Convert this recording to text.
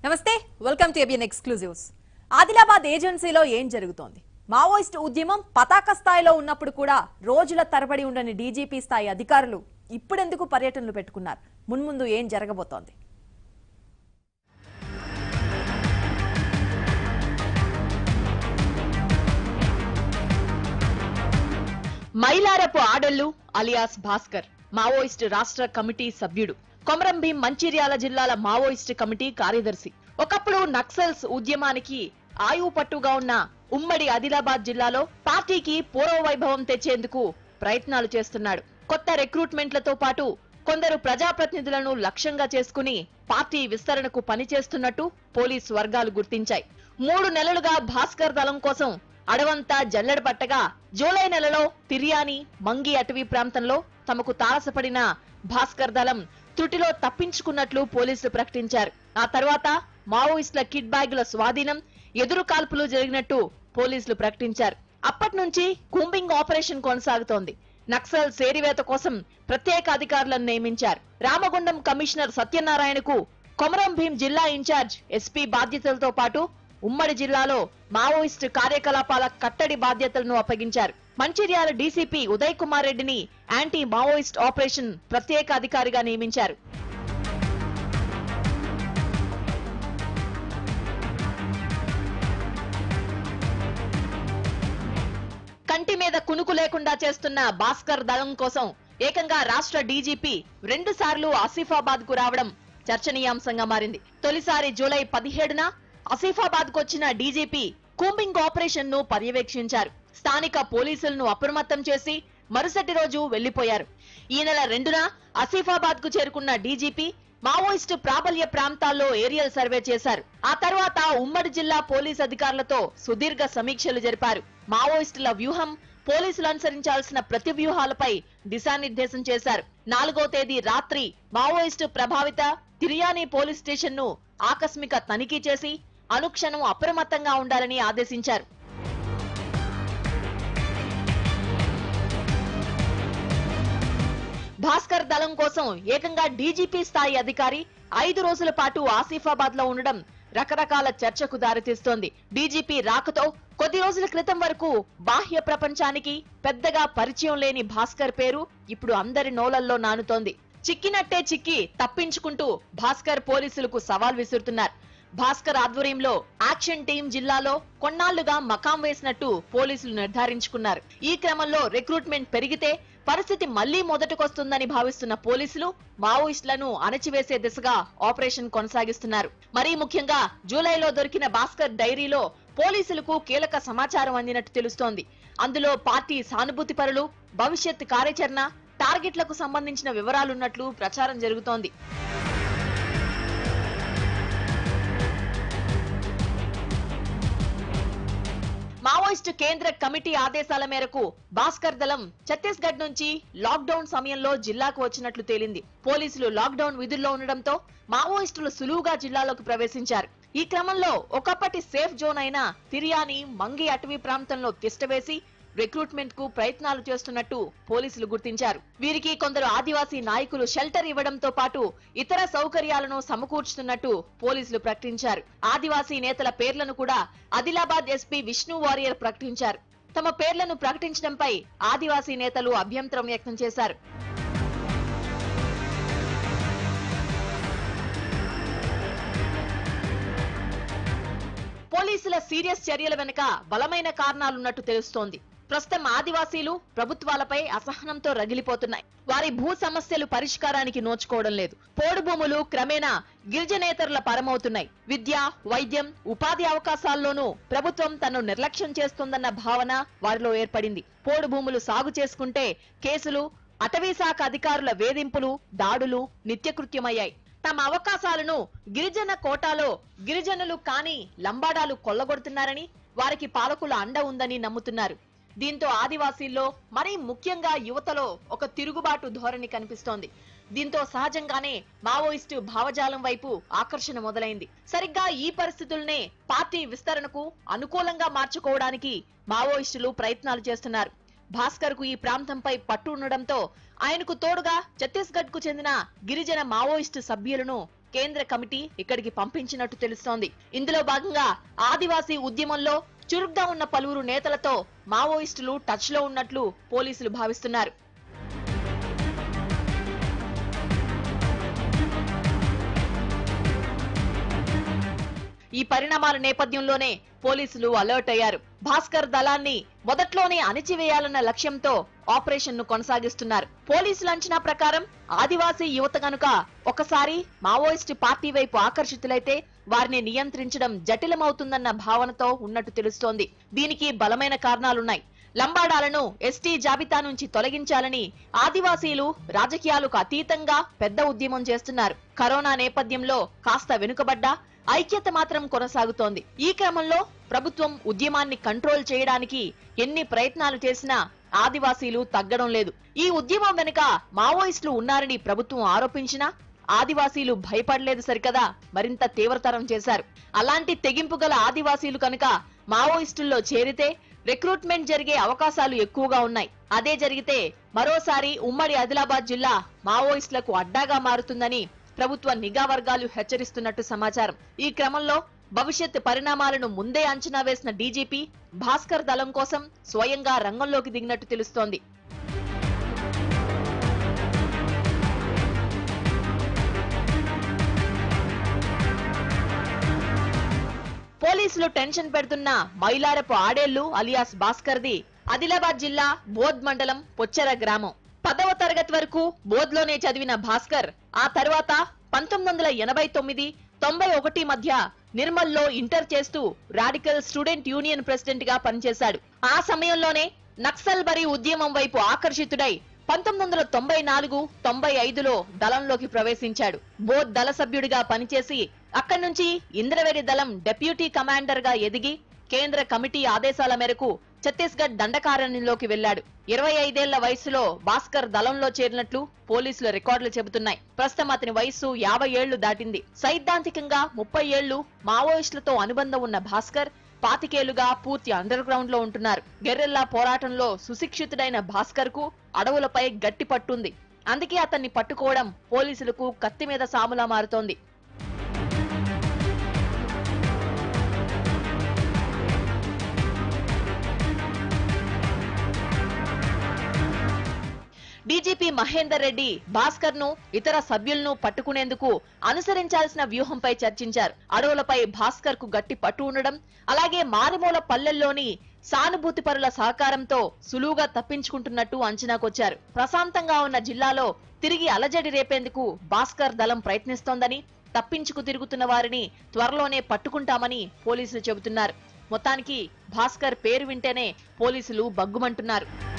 నమస్తే welcome to ABN exclusives Adilabad ఏజెన్సీలో ఏం జరుగుతోంది మావోయిస్ట్ ఉద్యమం పతాక స్థాయిలో ఉన్నప్పుడు కూడా రోజుల తరబడి ఉండని డీజీపీ స్థాయి అధికారులు ఇప్పుడెందుకు పర్యటనలు పెట్టుకున్నారు మున్ముందు ఏం జరగబోతోంది మైలారపు ఆడళ్లు అలియాస్ భాస్కర్ మావోయిస్ట్ రాష్ట్ర కమిటీ సభ్యుడు కొమరంభీం మంచిర్యాల జిల్లాల మావోయిస్ట్ కమిటీ కార్యదర్శి ఒకప్పుడు నక్సల్స్ ఉద్యమానికి ఆయువు పట్టుగా ఉన్న ఉమ్మడి ఆదిలాబాద్ జిల్లాలో పార్టీకి పూర్వ వైభవం తెచ్చేందుకు ప్రయత్నాలు చేస్తున్నాడు కొత్త రిక్రూట్మెంట్లతో పాటు కొందరు ప్రజాప్రతినిధులను లక్ష్యంగా చేసుకుని పార్టీ విస్తరణకు పనిచేస్తున్నట్టు పోలీస్ వర్గాలు గుర్తించాయి మూడు నెలలుగా భాస్కర్ దళం కోసం అడవంతా జల్లెడ పట్టగా జూలై నెలలో తిర్యాని మంగి అటవీ ప్రాంతంలో తమకు తారసపడిన భాస్కర్ దళం త్రుటిలో తప్పించుకున్నట్లు పోలీసులు ప్రకటించారు ఆ తర్వాత మావోయిస్టుల కిడ్ బ్యాగుల స్వాధీనం ఎదురు కాల్పులు జరిగినట్టు పోలీసులు ప్రకటించారు అప్పటి నుంచి కూంబింగ్ ఆపరేషన్ కొనసాగుతోంది నక్సల్ సేరివేత కోసం ప్రత్యేక అధికారులను నియమించారు రామగుండం కమిషనర్ సత్యనారాయణకు కొమరం భీం జిల్లా ఇన్ఛార్జ్ ఎస్పీ బాధ్యతలతో పాటు ఉమ్మడి జిల్లాలో మావోయిస్టు కార్యకలాపాల కట్టడి బాధ్యతలను అప్పగించారు మంచిర్యాల డీసీపీ ఉదయ్ కుమార్ రెడ్డిని యాంటీ మావోయిస్ట్ ఆపరేషన్ ప్రత్యేక అధికారిగా నియమించారు కంటి మీద కునుకు లేకుండా చేస్తున్న భాస్కర్ దళం కోసం ఏకంగా రాష్ట్ర డీజీపీ రెండు సార్లు ఆసిఫాబాద్ కు రావడం చర్చనీయాంశంగా మారింది తొలిసారి జూలై పదిహేడున ఆసిఫాబాద్ కు వచ్చిన డీజీపీ కూంబింగ్ ఆపరేషన్ ను పర్యవేక్షించారు స్థానిక పోలీసులను అప్రమత్తం చేసి మరుసటి రోజు వెళ్లిపోయారు ఈ నెల రెండున ఆసిఫాబాద్ కు చేరుకున్న డీజీపీ మావోయిస్టు ప్రాబల్య ప్రాంతాల్లో ఏరియల్ సర్వే చేశారు ఆ తర్వాత ఉమ్మడి జిల్లా పోలీస్ అధికారులతో సుదీర్ఘ సమీక్షలు జరిపారు మావోయిస్టుల వ్యూహం పోలీసులు అనుసరించాల్సిన ప్రతి వ్యూహాలపై దిశానిర్దేశం చేశారు నాలుగో తేదీ రాత్రి మావోయిస్టు ప్రభావిత తిరియాని పోలీస్ స్టేషన్ ను ఆకస్మిక తనిఖీ చేసి అనుక్షణం అప్రమత్తంగా ఉండాలని ఆదేశించారు భాస్కర్ దళం కోసం ఏకంగా డీజీపీ స్థాయి అధికారి ఐదు రోజుల పాటు ఆసిఫాబాద్ లో ఉండడం రకరకాల చర్చకు దారితీస్తోంది డీజీపీ రాకతో కొద్ది రోజుల క్రితం వరకు బాహ్య ప్రపంచానికి పెద్దగా పరిచయం లేని భాస్కర్ పేరు ఇప్పుడు అందరి నోలల్లో నానుతోంది చిక్కినట్టే చిక్కి తప్పించుకుంటూ భాస్కర్ పోలీసులకు సవాల్ విసురుతున్నారు భాస్కర్ ఆధ్వర్యంలో యాక్షన్ టీం జిల్లాలో కొన్నాళ్లుగా మకాం వేసినట్టు పోలీసులు నిర్ధారించుకున్నారు ఈ క్రమంలో రిక్రూట్మెంట్ పెరిగితే పరిస్థితి మళ్లీ మొదటకొస్తుందని భావిస్తున్న పోలీసులు మావోయిస్టులను అణచివేసే దిశగా ఆపరేషన్ కొనసాగిస్తున్నారు మరీ ముఖ్యంగా జూలైలో దొరికిన భాస్కర్ డైరీలో పోలీసులకు కీలక సమాచారం అందినట్టు తెలుస్తోంది అందులో పార్టీ సానుభూతి పరులు భవిష్యత్ కార్యాచరణ టార్గెట్లకు సంబంధించిన వివరాలున్నట్లు ప్రచారం జరుగుతోంది మావోయిస్టు కేంద్ర కమిటీ ఆదేశాల మేరకు భాస్కర్ దళం ఛత్తీస్గఢ్ నుంచి లాక్డౌన్ సమయంలో జిల్లాకు వచ్చినట్లు తేలింది పోలీసులు లాక్డౌన్ విధుల్లో ఉండడంతో మావోయిస్టులు సులువుగా జిల్లాలోకి ప్రవేశించారు ఈ క్రమంలో ఒకప్పటి సేఫ్ జోన్ అయిన తిరియాని మంగి అటవీ ప్రాంతంలో తిష్టవేసి రిక్రూట్మెంట్ కు ప్రయత్నాలు చేస్తున్నట్టు పోలీసులు గుర్తించారు వీరికి కొందరు ఆదివాసీ నాయకులు షెల్టర్ ఇవ్వడంతో పాటు ఇతర సౌకర్యాలను సమకూర్చుతున్నట్టు పోలీసులు ప్రకటించారు ఆదివాసీ నేతల పేర్లను కూడా ఆదిలాబాద్ ఎస్పీ విష్ణు వారియర్ ప్రకటించారు తమ పేర్లను ప్రకటించడంపై ఆదివాసీ నేతలు అభ్యంతరం వ్యక్తం చేశారు పోలీసుల సీరియస్ చర్యల వెనుక బలమైన కారణాలున్నట్టు తెలుస్తోంది ప్రస్తుతం ఆదివాసీలు ప్రభుత్వాలపై అసహనంతో రగిలిపోతున్నాయి వారి భూ సమస్యలు పరిష్కారానికి నోచుకోవడం లేదు పోడు భూములు క్రమేణా గిరిజనేతరుల పరమవుతున్నాయి విద్య వైద్యం ఉపాధి అవకాశాల్లోనూ ప్రభుత్వం తను నిర్లక్ష్యం చేస్తోందన్న భావన వారిలో ఏర్పడింది పోడు భూములు సాగు చేసుకుంటే కేసులు అటవీ శాఖ అధికారుల వేధింపులు దాడులు నిత్యకృత్యమయ్యాయి తమ అవకాశాలను గిరిజన కోటాలో గిరిజనులు కాని లంబాడాలు కొల్లగొడుతున్నారని వారికి పాలకుల అండ ఉందని నమ్ముతున్నారు దీంతో ఆదివాసీల్లో మరీ ముఖ్యంగా యువతలో ఒక తిరుగుబాటు ధోరణి కనిపిస్తోంది దీంతో సహజంగానే మావోయిస్టు భావజాలం వైపు ఆకర్షణ మొదలైంది సరిగ్గా ఈ పరిస్థితుల్నే పార్టీ విస్తరణకు అనుకూలంగా మార్చుకోవడానికి మావోయిస్టులు ప్రయత్నాలు చేస్తున్నారు భాస్కర్ కు ఈ ప్రాంతంపై పట్టు ఉండడంతో ఆయనకు తోడుగా ఛత్తీస్గఢ్ కు చెందిన గిరిజన మావోయిస్టు సభ్యులను కేంద్ర కమిటీ ఇక్కడికి పంపించినట్టు తెలుస్తోంది ఇందులో భాగంగా ఆదివాసీ ఉద్యమంలో చురుగ్గా ఉన్న పలువురు నేతలతో మావోయిస్టులు టచ్ లో ఉన్నట్లు పోలీసులు భావిస్తున్నారు ఈ పరిణామాల నేపథ్యంలోనే పోలీసులు అలర్ట్ అయ్యారు భాస్కర్ దళాన్ని మొదట్లోనే అణిచివేయాలన్న లక్ష్యంతో ఆపరేషన్ ను కొనసాగిస్తున్నారు పోలీసుల అంచనా ప్రకారం ఆదివాసీ యువత గనుక ఒకసారి మావోయిస్ట్ పార్టీ వైపు ఆకర్షితులైతే వారిని నియంత్రించడం జటిలమవుతుందన్న భావనతో ఉన్నట్టు తెలుస్తోంది దీనికి బలమైన కారణాలున్నాయి లంబాడాలను ఎస్టీ జాబితా నుంచి తొలగించాలని ఆదివాసీలు రాజకీయాలకు అతీతంగా పెద్ద ఉద్యమం చేస్తున్నారు కరోనా నేపథ్యంలో కాస్త వెనుకబడ్డా ఐక్యత మాత్రం కొనసాగుతోంది ఈ క్రమంలో ప్రభుత్వం ఉద్యమాన్ని కంట్రోల్ చేయడానికి ఎన్ని ప్రయత్నాలు చేసినా ఆదివాసీలు తగ్గడం లేదు ఈ ఉద్యమం వెనుక మావోయిస్టులు ఉన్నారని ప్రభుత్వం ఆరోపించినా ఆదివాసీలు భయపడలేదు సరికదా మరింత తీవ్రతరం చేశారు అలాంటి తెగింపు గల ఆదివాసీలు కనుక మావోయిస్టుల్లో చేరితే రిక్రూట్మెంట్ జరిగే అవకాశాలు ఎక్కువగా ఉన్నాయి అదే జరిగితే మరోసారి ఉమ్మడి ఆదిలాబాద్ జిల్లా మావోయిస్టులకు అడ్డాగా మారుతుందని ప్రభుత్వ నిఘా వర్గాలు హెచ్చరిస్తున్నట్టు సమాచారం ఈ క్రమంలో భవిష్యత్ పరిణామాలను ముందే అంచనా వేసిన డీజీపీ భాస్కర్ దళం కోసం స్వయంగా రంగంలోకి దిగినట్టు తెలుస్తోంది పోలీసులు టెన్షన్ పెడుతున్న మైలారపు ఆడేళ్లు అలియాస్ భాస్కర్ది ఆదిలాబాద్ జిల్లా బోధ్ మండలం పొచ్చెర గ్రామం పదవ తరగతి వరకు బోధ్లోనే చదివిన భాస్కర్ ఆ తర్వాత పంతొమ్మిది వందల ఎనభై తొమ్మిది తొంభై ఒకటి మధ్య నిర్మల్లో ఇంటర్ చేస్తూ రాడికల్ స్టూడెంట్ యూనియన్ ప్రెసిడెంట్ గా పనిచేశాడు ఆ సమయంలోనే నక్సల్ బరి ఉద్యమం వైపు ఆకర్షితుడై పంతొమ్మిది వందల తొంభై నాలుగు తొంభై ఐదులో దళంలోకి ప్రవేశించాడు బోధ్ దళ సభ్యుడిగా పనిచేసి అక్కడి నుంచి ఇంద్రవేరి దళం డెప్యూటీ కమాండర్ గా ఎదిగి కేంద్ర కమిటీ ఆదేశాల మేరకు ఛత్తీస్గఢ్ దండకారణ్యంలోకి వెళ్లాడు ఇరవై ఐదేళ్ల వయసులో భాస్కర్ దళంలో చేరినట్లు పోలీసుల రికార్డులు చెబుతున్నాయి ప్రస్తుతం అతని వయస్సు యాభై ఏళ్లు దాటింది సైద్ధాంతికంగా ముప్పై ఏళ్లు మావోయిస్టులతో అనుబంధం ఉన్న భాస్కర్ పాతికేళ్లుగా పూర్తి అండర్ గ్రౌండ్ లో ఉంటున్నారు గెర్రెల్లా పోరాటంలో సుశిక్షితుడైన భాస్కర్ కు అడవులపై గట్టి పట్టుంది అందుకే అతన్ని పట్టుకోవడం పోలీసులకు కత్తి మీద సాములా మారుతోంది డీజీపీ మహేందర్ రెడ్డి భాస్కర్ ను ఇతర సభ్యులను పట్టుకునేందుకు అనుసరించాల్సిన వ్యూహంపై చర్చించారు అడవులపై భాస్కర్ కు గట్టి పట్టు ఉండడం అలాగే మారుమూల పల్లెల్లోని సానుభూతి పరుల సహకారంతో సులువుగా తప్పించుకుంటున్నట్టు అంచనాకొచ్చారు ప్రశాంతంగా ఉన్న జిల్లాలో తిరిగి అలజడి రేపేందుకు భాస్కర్ దళం ప్రయత్నిస్తోందని తప్పించుకు తిరుగుతున్న వారిని త్వరలోనే పట్టుకుంటామని పోలీసులు చెబుతున్నారు మొత్తానికి భాస్కర్ పేరు వింటేనే పోలీసులు బగ్గుమంటున్నారు